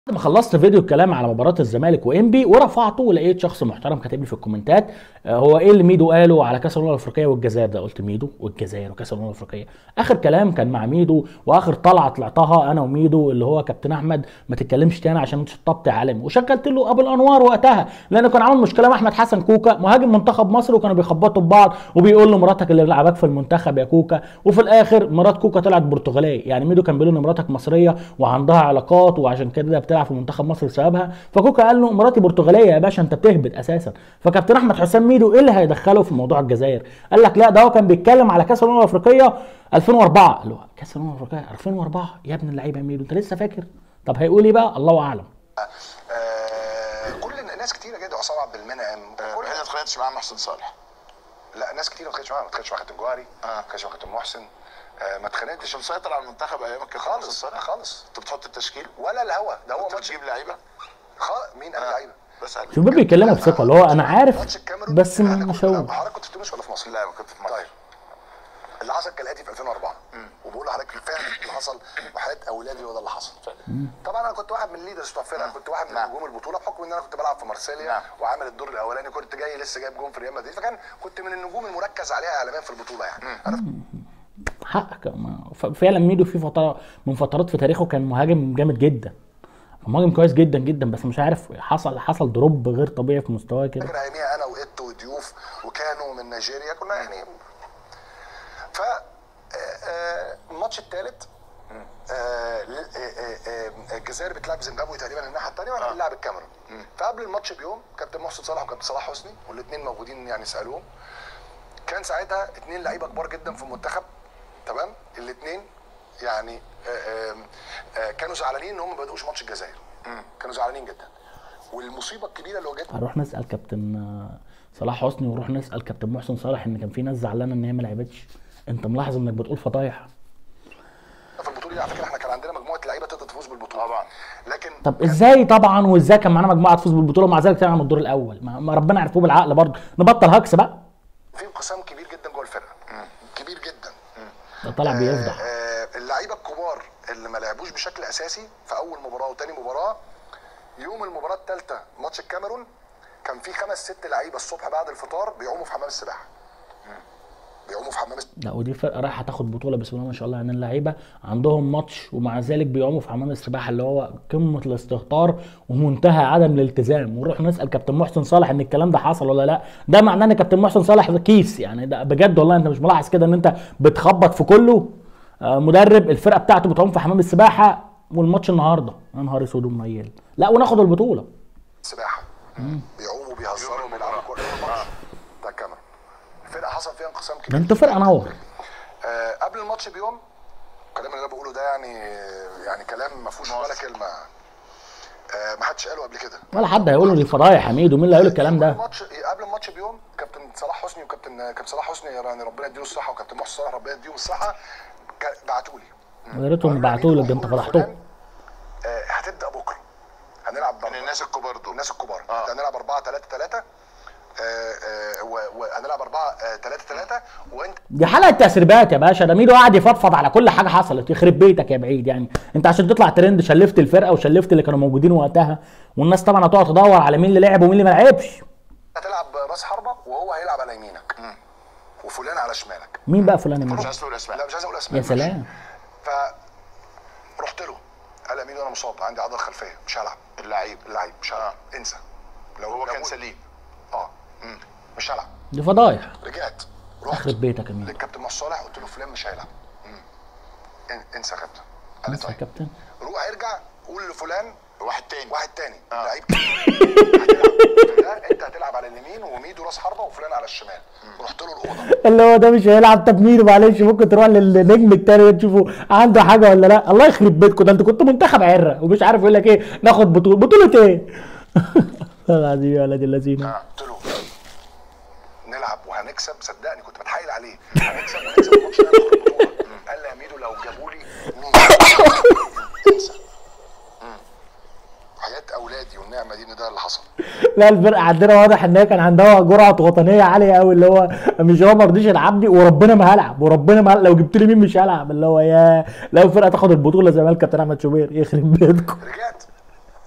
بعد ما خلصت فيديو الكلام على مباراه الزمالك وانبي ورفعته ولقيت شخص محترم كاتب لي في الكومنتات آه، هو ايه اللي ميدو قاله على كاس الامم الافريقيه والجزائر ده قلت ميدو والجزائر وكاس الامم الافريقيه اخر كلام كان مع ميدو واخر طلعه طلعتها انا وميدو اللي هو كابتن احمد ما تتكلمش تاني عشان انت شطبت عالمي وشغلت له ابو الانوار وقتها لانه كان عامل مشكله مع احمد حسن كوكا مهاجم منتخب مصر وكانوا بيخبطوا ببعض وبيقول له مراتك اللي لعبك في المنتخب يا كوكا وفي الاخر مرات كوكا طلعت برتغاليه يعني ميدو كان بيقول ان مراتك مصريه وعندها علاقات وعشان كده بتلعب في منتخب مصر بسببها فكوكا قال له مراتي برتغاليه يا باشا انت بتهبط اساسا فكابتن احمد حسام ميدو ايه اللي هيدخله في موضوع الجزائر قال لك لا ده هو كان بيتكلم على كاس الامم الافريقيه 2004 قال له كاس الامم الافريقيه 2004 يا ابن اللعيبه يا ميدو انت لسه فاكر طب هيقول ايه بقى الله اعلم آه، كل الن- ناس كتيره جدا عصام عبد المنعم كل هي ما اتخانقتش مع محسن صالح لا ناس كتير ما اتخانقتش معاها ما اتخانقتش مع كابتن جوهري ما اتخانقتش مع كابتن محسن آه، ما اتخانقتش مش مسيطر على المنتخب ايامك كان محسن خالص صالح خالص انت بتحط التشكيل ولا الهوا ده هو انت ماتش بتجيب لعيبه خ- مين قال لعيبه بسال شوف بيبي بيتكلموا بثقه اللي هو انا ماتش عارف الكاميرون بس احنا مش كنا- هقول حضرتك كنت في تونس ولا في مصر؟ لا ما كنت في مصر طيب اللي حصل كالاتي في 2004 وبقول لحضرتك فعلا اللي حصل وحياه اولادي هو ده اللي حصل طبعا انا كنت واحد من الليدرز بتوع الفرقه كنت واحد من نعم. نجوم البطوله بحكم ان انا كنت بلعب في مارسيليا نعم. وعامل الدور الاولاني كنت جاي لسه جايب جون في ريال مدريد فكان كنت من النجوم المركز عليها اعلاميا في البطوله يعني انا حقك ما- ف- فعلا ميدو في فتره من فترات في تاريخه كان مهاجم جامد جدا مهاجم كويس جدا جدا بس مش عارف حصل حصل دروب غير طبيعي في مستواه كده فاكر اياميها انا وايتو وضيوف وكانوا من نيجيريا كنا يعني ف آه، آه، الماتش الثالث الجزائر بتلعب زيمبابوي تقريبا الناحيه الثانيه واحنا بنلعب الكاميرون فقبل الماتش بيوم كابتن محسن صالح وكابتن صلاح حسني والاثنين موجودين يعني سالوهم كان ساعتها اثنين لعيبه كبار جدا في المنتخب تمام الاثنين يعني آه، آه، آه، كانوا زعلانين ان هم ما بدأوش ماتش الجزائر كانوا زعلانين جدا والمصيبه الكبيره اللي واجهتنا هنروح نسال كابتن آه، صلاح حسني ونروح نسال كابتن محسن صالح ان كان في ناس زعلانه ان هي ما لعبتش انت ملاحظ انك بتقول فضايح في البطوله دي على فكره احنا كان عندنا مجموعه لعيبه تقدر تفوز بالبطوله طبعا. لكن طب ازاي طبعا وازاي كان معانا مجموعه تفوز بالبطوله ومع ذلك طلعنا من الدور الاول ما ما ربنا عرفوه بالعقل برضه نبطل هكس بقى في انقسام كبير جدا جوه الفرقه كبير جدا ده طالع بيفضح آه، آه، اللعيبه الكبار اللي ما لعبوش بشكل اساسي في اول مباراه وتاني مباراه يوم المباراه الثالثه ماتش الكاميرون كان في خمس ست لعيبه الصبح بعد الفطار بيعوموا في حمام السباحه بيعوموا في حمام السباحه لا ودي فرقه رايحه تاخد بطوله بسم الله ما شاء الله يعني اللعيبه عندهم ماتش ومع ذلك بيقوموا في حمام السباحه اللي هو قمه الاستهتار ومنتهى عدم الالتزام ونروح نسال كابتن محسن صالح ان الكلام ده حصل ولا لا ده معناه ان كابتن محسن صالح ده كيس يعني ده بجد والله انت مش ملاحظ كده ان انت بتخبط في كله آه، مدرب الفرقه بتاعته بتعوم في حمام السباحه والماتش النهارده يا نهار اسود ومنيل لا وناخد البطوله سباحه بيعوموا بيهزروا بيلعبوا كوره يوم الماتش بتاع الكاميرون الفرقه حصل فيها انقسام ده كبير انتوا فرقه نور آه، قبل الماتش بيوم الكلام اللي انا بقوله ده يعني يعني كلام ما فيهوش ولا كلمه آه، ما حدش قاله قبل كده ولا حد هيقول لي فضايح يا ميدو مين اللي هيقول الكلام ده الماتش قبل الماتش بيوم كابتن صلاح حسني وكابتن كابتن صلاح حسني يعني ربنا يديله الصحه وكابتن محسن صلاح ربنا يديهم الصحه بعتوا لي يا ريتهم بعتوا لك ده انت فضحتهم هتبدا بكره هنلعب من الناس الكبار دول الناس الكبار آه. هنلعب 4 3 3 وهنلعب 4 3 3 وانت دي حلقه تسريبات يا باشا ده ميدو قاعد يفضفض على كل حاجه حصلت يخرب بيتك يا بعيد يعني انت عشان تطلع ترند شلفت الفرقه وشلفت اللي كانوا موجودين وقتها والناس طبعا هتقعد تدور على مين اللي لعب ومين اللي ما لعبش هتلعب راس حربه وهو هيلعب على يمينك وفلان على شمالك مين بقى فلان مش مين عايز تقول اسماء لا مش عايز اقول اسماء يا سلام ف رحت له قال يا ميدو انا مصاب عندي عضله خلفيه مش هلعب اللعيب اللعيب مش هلعب انسى لو هو كان لو- سليم اه مش هلعب دي فضايح رجعت رحت يخرب بيتك يا ميدو للكابتن محسن صالح قلت له فلان مش هيلعب مم. ان- انسى يا كابتن قال لي انسى يا طيب كابتن روح ارجع قول لفلان واحد تاني واحد تاني آه. لعيب كبير. هتلعب لا انت هتلعب على اليمين وميدو راس حربه وفلان على الشمال رحت له الاوضه اللي هو ده مش هيلعب طب ميدو معلش ممكن تروح للنجم التاني تشوفوا عنده حاجه ولا لا الله يخرب بيتكم ده انتوا كنتوا منتخب عره ومش عارف يقول لك ايه ناخد بطوله بطوله ايه العظيم يا ولاد اللذين قلت له نلعب وهنكسب صدقني كنت بتحايل عليه هنكسب وهنكسب الماتش ده هناخد البطوله قال لي يا ميدو لو جابوا لي مين انسى مم. حياه اولادي والنعمه دي ان ده اللي حصل لا الفرقه عندنا واضح ان هي كان عندها جرعه وطنيه عاليه قوي اللي هو مش هو ما رضيش يلعبني وربنا ما هلعب وربنا ما هلعب. لو جبت لي مين مش هلعب اللي هو يا لو فرقه تاخد البطوله زي ما قال كابتن احمد شوبير يخرب بيتكم رجعت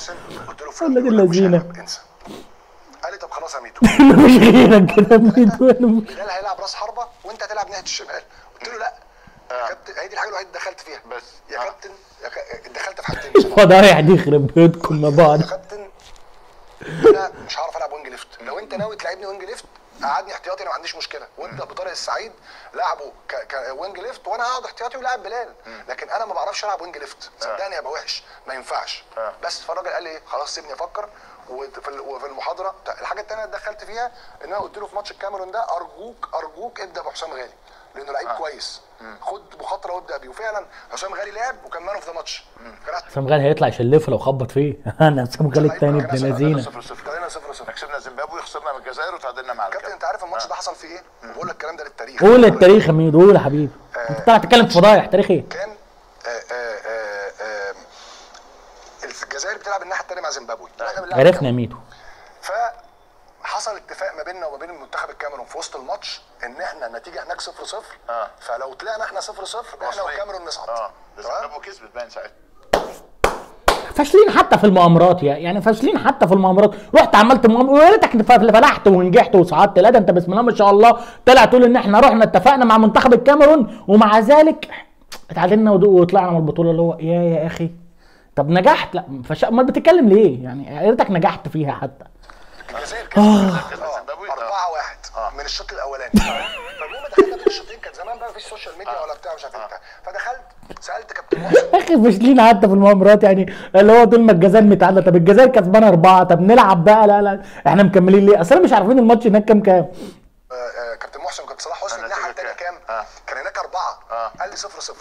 محسن قلت له ولاد بيقول لك مش اللذينة. هلعب، انسى قال لي طب خلاص يا ميدو مش غيرك كده ميدو أنا مش- بلال هيلعب راس حربه وانت هتلعب ناحيه الشمال قلت له لا يا كابتن هي دي الحاجه الوحيده اللي دخلت فيها بس. يا آه. كابتن يا كا- دخلت في حاجتين بصراحة. فضايح دي يخرب بيتكم مع بعض يا كابتن انا مش هعرف العب وينج ليفت لو انت ناوي تلعبني وينج ليفت قعدني احتياطي انا ما عنديش مشكله وابدا بطارق السعيد لعبه ك- كوينج ليفت وانا هقعد احتياطي ولاعب بلال لكن انا ما بعرفش العب وينج ليفت صدقني هبقى وحش ما ينفعش آه. بس فالراجل قال لي إيه، خلاص سيبني افكر وفي ال- وفي المحاضره الحاجه الثانيه اللي دخلت فيها ان انا قلت له في ماتش الكاميرون ده ارجوك ارجوك ابدا بحسام غالي لانه لعيب كويس خد مخاطره وابدا بيه وفعلا حسام غالي لعب وكان مان اوف ذا ماتش كان حسام غالي هيطلع يشلفه لو خبط فيه انا حسام غالي التاني ابن لذينه 0 0 ابتدينا 0 0 كسبنا زيمبابوي خسرنا من الجزائر وتعادلنا مع كابتن الكاميرون انت عارف الماتش ده حصل فيه ايه؟ بقول لك الكلام ده للتاريخ قول التاريخ يا ميدو قول يا حبيبي انت طالع تتكلم في فضايح تاريخ ايه؟ كان آه، آه، آه، آه، الجزائر بتلعب الناحيه الثانيه مع زيمبابوي احنا بنلعب عرفنا يا ميدو فحصل اتفاق ما بيننا وما بين المنتخب الكاميرون في وسط الماتش ان احنا النتيجه هناك 0 0 آه. فلو طلعنا احنا 0 0 احنا واصلين. والكاميرون نصعد اه ده تمام؟ زيمبابوي كسبت باين ساعتها فاشلين حتى في المؤامرات يا يعني فاشلين حتى في المؤامرات رحت عملت مؤامره ويا ريتك فلحت ونجحت وصعدت لا ده انت بسم الله ما شاء الله طلع تقول ان احنا رحنا اتفقنا مع منتخب الكاميرون ومع ذلك اتعادلنا ود- وطلعنا من البطوله اللي هو يا يا اخي طب نجحت لا فش... امال بتتكلم ليه يعني يا ريتك نجحت فيها حتى الجزائر كسبت كسبت آه، زيمبابوي 4 آه. 1 من الشوط الاولاني فالمهم دخلنا بين الشوطين كان زمان بقى مفيش سوشيال ميديا ولا بتاع مش عارف ايه بتاع فدخلت سالت كابتن محسن يا اخي فاشلين حتى في المؤامرات يعني اللي هو طول ما الجزائر متعادله طب الجزائر كسبانه اربعه طب نلعب بقى لا لا احنا مكملين ليه؟ اصل انا مش عارفين الماتش هناك كام كام آه، آه، كابتن محسن وكابتن صلاح حسني النتيجة الناحيه الثانيه كام؟ كام؟ آه. كان هناك اربعه آه. قال لي 0 0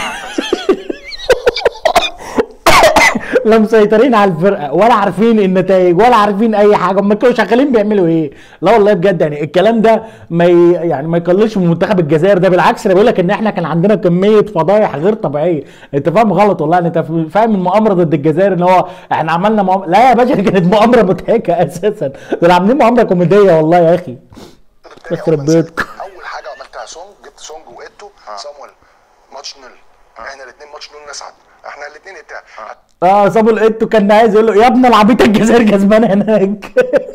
لا مسيطرين على الفرقه ولا عارفين النتائج ولا عارفين اي حاجه هم كانوا شغالين بيعملوا ايه لا والله بجد يعني الكلام ده ما ي... يعني ما يقللش من منتخب الجزائر ده بالعكس انا بقول لك ان احنا كان عندنا كميه فضايح غير طبيعيه انت فاهم غلط والله انت فاهم المؤامره ضد الجزائر ان هو احنا عملنا مؤامره لا يا باشا دي كانت مؤامره مضحكه اساسا دول عاملين مؤامره كوميديه والله يا اخي يخرب بيتكم. اول حاجه عملتها سونج جبت سونج وايتو صامويل ماتش نل احنا الاثنين ماتش نل نسعد احنا الاثنين بتاع اه سابوا الايتو كان عايز يقول له يا ابن العبيط الجزائر كسبانه هناك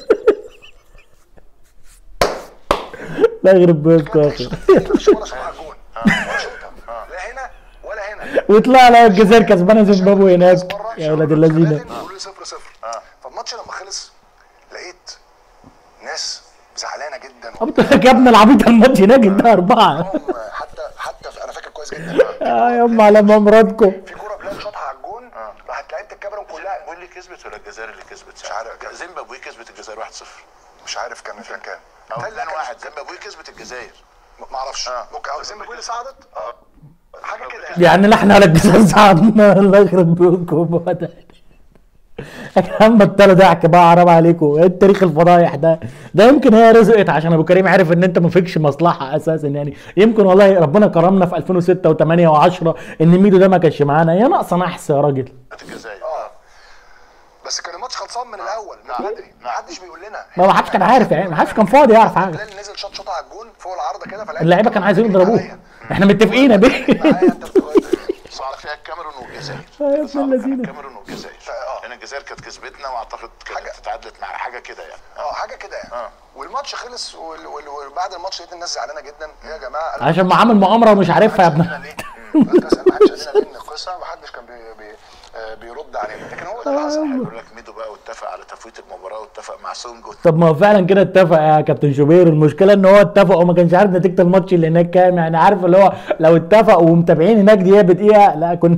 لا يخرب بيتكم يا اخي مفيش ولا شوط على الجون ولا شوطه لا هنا ولا هنا ويطلع لا الجزائر كسبانه زيمبابوي هناك مرة يا ولاد الذين بيقولوا لي 0 0 فالماتش لما خلص لقيت ناس زعلانه جدا قلت لك يا ابن العبيط الماتش هناك انتهى اربعه هم حتى حتى انا فاكر كويس جدا اه يا ام على مامراتكم في كوره بلال شاطها على الجون راحت لعيبه الكاميرون كلها زيمبابوي اللي كسبت ولا الجزائر اللي كسبت مش عارف. زيمبابوي كسبت الجزائر 1 0 مش عارف كان كان كام او لا، 2 كان- 1 زيمبابوي كسبت الجزائر ما اعرفش آه. ممكن او زي ما بيقول صعدت اه حاجه كده يعني يعني لا احنا ولا الجزائر صعدنا الله يخرب بيتكم ده يا جدعان بطلوا ضحك بقى حرام عليكم ايه التاريخ الفضايح ده ده يمكن هي رزقت عشان ابو كريم عرف ان انت ما فيكش مصلحه اساسا يعني يمكن والله ربنا كرمنا في 2006 و8 و10 ان ميدو ده ما كانش معانا يا ناقصه نحس يا راجل الجزائر اه بس كان الماتش خلصان من الاول من نعم. بدري ما حدش بيقول لنا ما حدش كان عارف يعني ما حدش كان فاضي يعرف حاجه بلال نزل شاط شوطه على الجون فوق العارضه كده فلعيبة اللعيبه كانوا عايزين الكاميرون يضربوه عليا. احنا متفقين يا بيه معايا انت بتقول- صعد فيها الكاميرون والجزائر آه يا ابن صعد اللذينة. الكاميرون والجزائر آه. لان الجزائر كانت كسبتنا واعتقد حاجة. كانت اتعادلت مع حاجه كده يعني اه حاجه كده يعني آه. والماتش خلص وال- وال- وبعد الماتش لقيت الناس زعلانه جدا يا جماعه أنا- عشان ما عامل مؤامره ومش عارفها يا ابن قال ليه؟ قلت أسأل، ما حدش قال لنا ليه القصه ما حدش كان بي بي آه، بيرد علينا لكن هو ده اللي حصل يقول لك ميدو بقى واتفق على تفويت المباراه واتفق مع سونج وات- طب ما هو فعلا كده اتفق يا كابتن شوبير المشكله ان هو اتفق وما كانش عارف نتيجه الماتش اللي هناك كام يعني عارف اللي هو لو اتفقوا ومتابعين هناك دقيقه بدقيقه لا كنا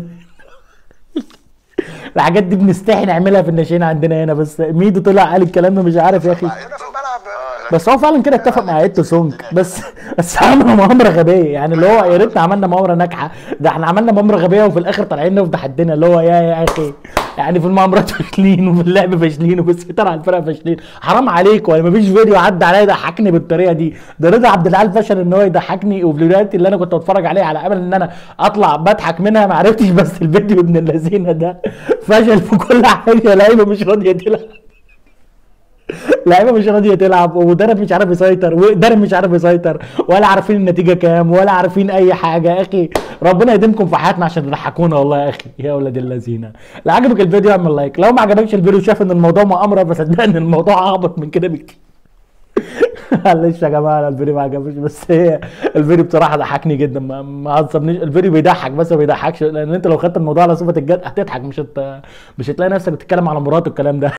الحاجات دي بنستحي نعملها في الناشئين عندنا هنا بس ميدو طلع قال الكلام ده مش عارف يا اخي هنا في الملعب آه، بس هو فعلا كده اتفق مع ايتو سونج بس بس عملوا مؤامره غبيه يعني اللي هو يا ريتنا عملنا مؤامره ناجحه ده احنا عملنا مؤامره غبيه وفي الاخر طالعين نفضح الدنيا اللي هو يا يا اخي يعني في المؤامرات فاشلين وفي اللعب فاشلين وفي السيطره على الفرقه فاشلين حرام عليكم يعني مفيش فيديو عدى عليا يضحكني بالطريقه دي ده رضا عبد العال فشل ان هو يضحكني وفيديوهاتي اللي انا كنت بتفرج عليها على امل ان انا اطلع بضحك منها ما عرفتش بس الفيديو ابن اللذينه ده فشل في كل حاجه لعيبه مش راضيه تلعب لعيبه مش راضيه تلعب ومدرب مش عارف يسيطر واداري مش عارف يسيطر ولا عارفين النتيجه كام ولا عارفين اي حاجه يا اخي ربنا يديمكم في حياتنا عشان تضحكونا والله يا اخي يا ولاد اللذينه لو عجبك الفيديو اعمل لايك لو ما عجبكش الفيديو شايف ان الموضوع مؤامره فصدقني ان الموضوع اهبط من كده بكتير معلش يا جماعه أنا الفيديو ما عجبنيش بس هي الفيديو بصراحه ضحكني جدا ما ما عصبنيش الفيديو بيضحك بس ما بيضحكش لان انت لو خدت الموضوع على صفه الجد هتضحك مش هت... مش هتلاقي نفسك بتتكلم على مرات والكلام ده